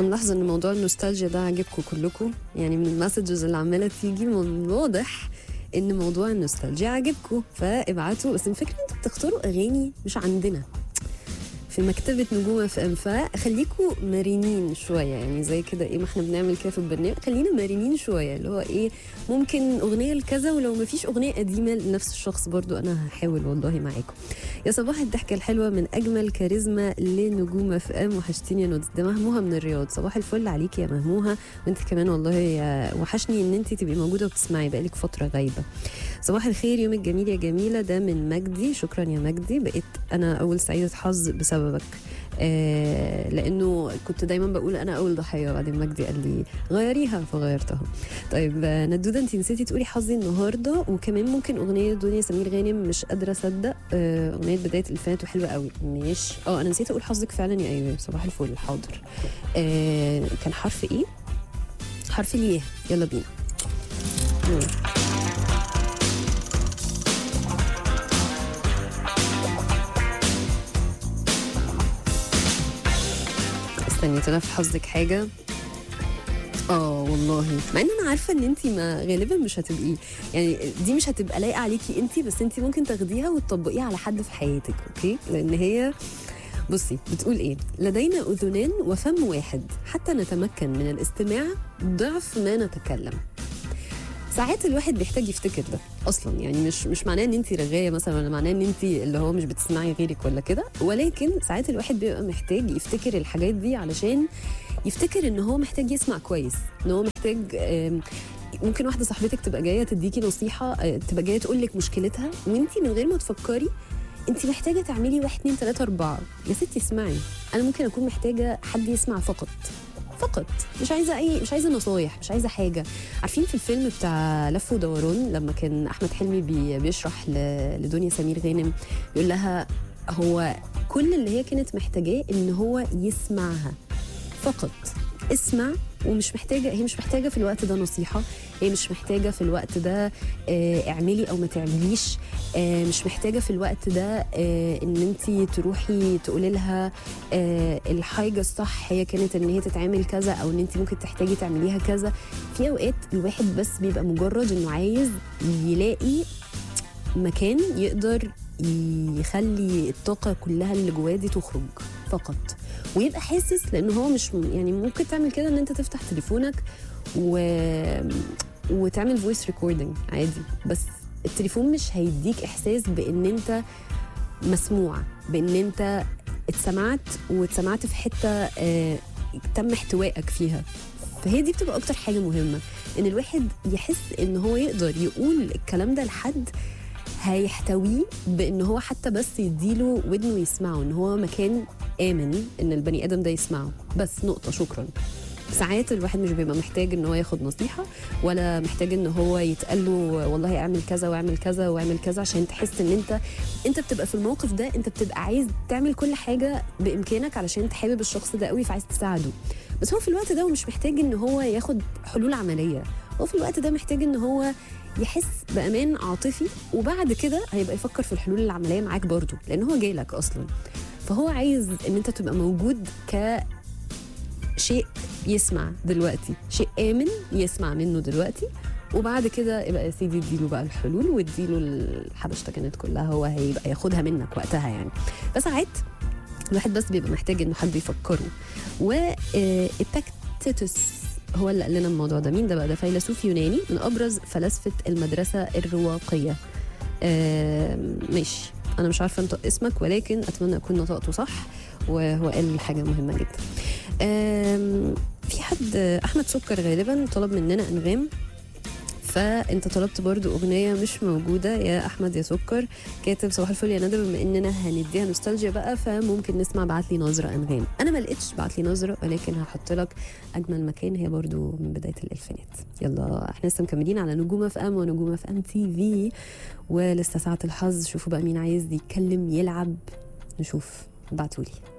انا ملاحظه ان موضوع النوستالجيا ده عاجبكم كلكم يعني من المسجز اللي عماله تيجي من واضح ان موضوع النوستالجيا عاجبكم فابعتوا بس الفكره انتوا بتختاروا اغاني مش عندنا في مكتبة نجوم اف ام فخليكم مرنين شوية يعني زي كده ايه ما احنا بنعمل كده في البرنامج خلينا مرنين شوية اللي هو ايه ممكن اغنية لكذا ولو ما فيش اغنية قديمة لنفس الشخص برضو انا هحاول والله معاكم يا صباح الضحكة الحلوة من اجمل كاريزما لنجوم اف ام وحشتيني يا نودز ده مهموها من الرياض صباح الفل عليك يا مهموها وانت كمان والله يا وحشني ان انت تبقي موجودة وبتسمعي بقالك فترة غايبة صباح الخير يومك جميل يا جميلة ده من مجدي شكرا يا مجدي بقيت أنا أول سعيدة حظ بسببك آه لأنه كنت دايما بقول أنا أول ضحية وبعدين مجدي قال لي غيريها فغيرتها طيب آه، ندودة أنت نسيتي تقولي حظي النهاردة وكمان ممكن أغنية دنيا سمير غانم مش قادرة أصدق آه أغنية بداية الفات وحلوة قوي ماشي اه أنا نسيت أقول حظك فعلا يا أيوة صباح الفل حاضر آه كان حرف إيه؟ حرف الياء يلا بينا مم. استني طلع في حظك حاجه اه والله مع ان انا عارفه ان انت ما غالبا مش هتبقي يعني دي مش هتبقى لايقه عليكي انت بس انت ممكن تاخديها وتطبقيها على حد في حياتك اوكي لان هي بصي بتقول ايه لدينا اذنان وفم واحد حتى نتمكن من الاستماع ضعف ما نتكلم ساعات الواحد بيحتاج يفتكر ده اصلا يعني مش مش معناه ان انت رغايه مثلا ولا معناه ان انت اللي هو مش بتسمعي غيرك ولا كده ولكن ساعات الواحد بيبقى محتاج يفتكر الحاجات دي علشان يفتكر ان هو محتاج يسمع كويس ان هو محتاج آم، ممكن واحده صاحبتك تبقى جايه تديكي نصيحه آه، تبقى جايه تقول لك مشكلتها وانت من غير ما تفكري انت محتاجه تعملي واحد اتنين تلاته اربعه يا ستي اسمعي انا ممكن اكون محتاجه حد يسمع فقط فقط مش عايزه اي مش عايزه نصايح مش عايزه حاجه عارفين في الفيلم بتاع لف ودوران لما كان احمد حلمي بي بيشرح ل- لدنيا سمير غانم بيقول لها هو كل اللي هي كانت محتاجاه ان هو يسمعها فقط اسمع ومش محتاجه هي مش محتاجه في الوقت ده نصيحه هي مش محتاجه في الوقت ده آه، اعملي او ما تعمليش آه، مش محتاجه في الوقت ده آه، ان انت تروحي تقولي لها آه، الحاجه الصح هي كانت ان هي تتعمل كذا او ان انت ممكن تحتاجي تعمليها كذا في اوقات الواحد بس بيبقى مجرد انه عايز يلاقي مكان يقدر يخلي الطاقة كلها اللي جواه دي تخرج فقط ويبقى حاسس لان هو مش يعني ممكن تعمل كده ان انت تفتح تليفونك و... وتعمل فويس ريكوردنج عادي بس التليفون مش هيديك احساس بان انت مسموع بان انت اتسمعت واتسمعت في حته آه، تم احتوائك فيها فهي دي بتبقى اكتر حاجه مهمه ان الواحد يحس ان هو يقدر يقول الكلام ده لحد هيحتويه بان هو حتى بس يديله ودنه يسمعه ان هو مكان امن ان البني ادم ده يسمعه بس نقطه شكرا ساعات الواحد مش بيبقى محتاج ان هو ياخد نصيحه ولا محتاج ان هو يتقال له والله اعمل كذا واعمل كذا واعمل كذا عشان تحس ان انت انت بتبقى في الموقف ده انت بتبقى عايز تعمل كل حاجه بامكانك علشان انت حابب الشخص ده قوي فعايز تساعده بس هو في الوقت ده هو مش محتاج ان هو ياخد حلول عمليه هو في الوقت ده محتاج ان هو يحس بامان عاطفي وبعد كده هيبقى يفكر في الحلول العمليه معاك برضه لان هو جايلك اصلا فهو عايز ان انت تبقى موجود كشيء يسمع دلوقتي شيء امن يسمع منه دلوقتي وبعد كده يبقى يا سيدي اديله بقى الحلول واديله الحبشتكنات كلها هو هيبقى ياخدها منك وقتها يعني فساعات الواحد بس بيبقى محتاج انه حد يفكره وإباكتيتوس هو اللي قال لنا الموضوع ده مين ده بقى ده فيلسوف يوناني من ابرز فلاسفه المدرسه الرواقيه آم، ماشي انا مش عارفه انطق اسمك ولكن اتمنى اكون نطقته صح وهو قال حاجه مهمه جدا آم، في حد احمد سكر غالبا طلب مننا انغام فانت طلبت برضو اغنيه مش موجوده يا احمد يا سكر كاتب صباح الفل يا ندى بما اننا هنديها نوستالجيا بقى فممكن نسمع بعت لي نظره انغام انا ما لقيتش بعت لي نظره ولكن هحط لك اجمل مكان هي برضو من بدايه الالفينات يلا احنا لسه مكملين على نجوم اف ام ونجوم اف ام تي في ولسه ساعه الحظ شوفوا بقى مين عايز يتكلم يلعب نشوف ابعتولي